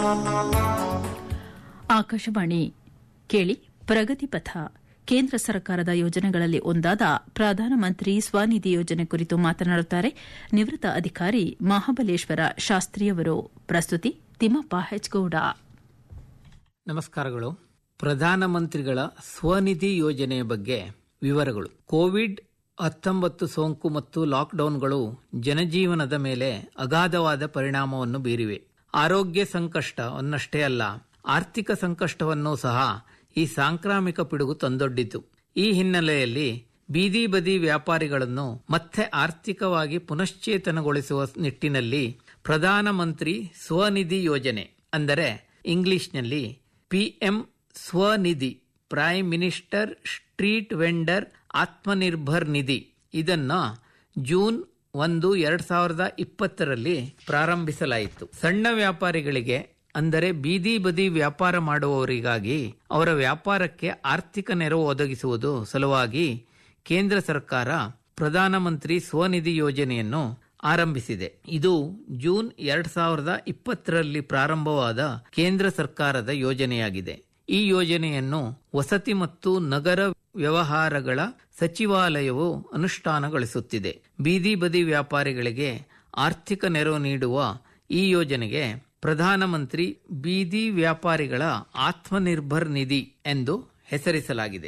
ಆಕಾಶವಾಣಿ ಕೇಳಿ ಪ್ರಗತಿ ಪಥ ಕೇಂದ್ರ ಸರ್ಕಾರದ ಯೋಜನೆಗಳಲ್ಲಿ ಒಂದಾದ ಪ್ರಧಾನಮಂತ್ರಿ ಸ್ವನಿಧಿ ಯೋಜನೆ ಕುರಿತು ಮಾತನಾಡುತ್ತಾರೆ ನಿವೃತ್ತ ಅಧಿಕಾರಿ ಮಹಾಬಲೇಶ್ವರ ಶಾಸ್ತ್ರಿಯವರು ಪ್ರಸ್ತುತಿ ತಿಮ್ಮಪ್ಪ ಹೆಚ್ಗೌಡ ನಮಸ್ಕಾರಗಳು ಪ್ರಧಾನಮಂತ್ರಿಗಳ ಸ್ವನಿಧಿ ಯೋಜನೆಯ ಬಗ್ಗೆ ವಿವರಗಳು ಕೋವಿಡ್ ಹತ್ತೊಂಬತ್ತು ಸೋಂಕು ಮತ್ತು ಲಾಕ್ಡೌನ್ಗಳು ಜನಜೀವನದ ಮೇಲೆ ಅಗಾಧವಾದ ಪರಿಣಾಮವನ್ನು ಬೀರಿವೆ ಆರೋಗ್ಯ ಸಂಕಷ್ಟವನ್ನಷ್ಟೇ ಅಲ್ಲ ಆರ್ಥಿಕ ಸಂಕಷ್ಟವನ್ನು ಸಹ ಈ ಸಾಂಕ್ರಾಮಿಕ ಪಿಡುಗು ತಂದೊಡ್ಡಿತು ಈ ಹಿನ್ನೆಲೆಯಲ್ಲಿ ಬೀದಿ ಬದಿ ವ್ಯಾಪಾರಿಗಳನ್ನು ಮತ್ತೆ ಆರ್ಥಿಕವಾಗಿ ಪುನಶ್ಚೇತನಗೊಳಿಸುವ ನಿಟ್ಟಿನಲ್ಲಿ ಪ್ರಧಾನಮಂತ್ರಿ ಸ್ವನಿಧಿ ಯೋಜನೆ ಅಂದರೆ ಇಂಗ್ಲಿಷ್ನಲ್ಲಿ PM Svanidhi prime minister street vendor Atmanirbhar Nidhi ಇದನ್ನ ಜೂನ್ ಒಂದು ಎರಡ್ ಸಾವಿರದ ಇಪ್ಪತ್ತರಲ್ಲಿ ಪ್ರಾರಂಭಿಸಲಾಯಿತು ಸಣ್ಣ ವ್ಯಾಪಾರಿಗಳಿಗೆ ಅಂದರೆ ಬೀದಿ ಬದಿ ವ್ಯಾಪಾರ ಮಾಡುವವರಿಗಾಗಿ ಅವರ ವ್ಯಾಪಾರಕ್ಕೆ ಆರ್ಥಿಕ ನೆರವು ಒದಗಿಸುವುದು ಸಲುವಾಗಿ ಕೇಂದ್ರ ಸರ್ಕಾರ ಪ್ರಧಾನಮಂತ್ರಿ ಸ್ವನಿಧಿ ಯೋಜನೆಯನ್ನು ಆರಂಭಿಸಿದೆ ಇದು ಜೂನ್ ಎರಡ್ ಸಾವಿರದ ಇಪ್ಪತ್ತರಲ್ಲಿ ಪ್ರಾರಂಭವಾದ ಕೇಂದ್ರ ಸರ್ಕಾರದ ಯೋಜನೆಯಾಗಿದೆ ಈ ಯೋಜನೆಯನ್ನು ವಸತಿ ಮತ್ತು ನಗರ ವ್ಯವಹಾರಗಳ ಸಚಿವಾಲಯವು ಅನುಷ್ಠಾನಗೊಳಿಸುತ್ತಿದೆ ಬೀದಿ ಬದಿ ವ್ಯಾಪಾರಿಗಳಿಗೆ ಆರ್ಥಿಕ ನೆರವು ನೀಡುವ ಈ ಯೋಜನೆಗೆ ಪ್ರಧಾನಮಂತ್ರಿ ಬೀದಿ ವ್ಯಾಪಾರಿಗಳ ಆತ್ಮನಿರ್ಭರ್ ನಿಧಿ ಎಂದು ಹೆಸರಿಸಲಾಗಿದೆ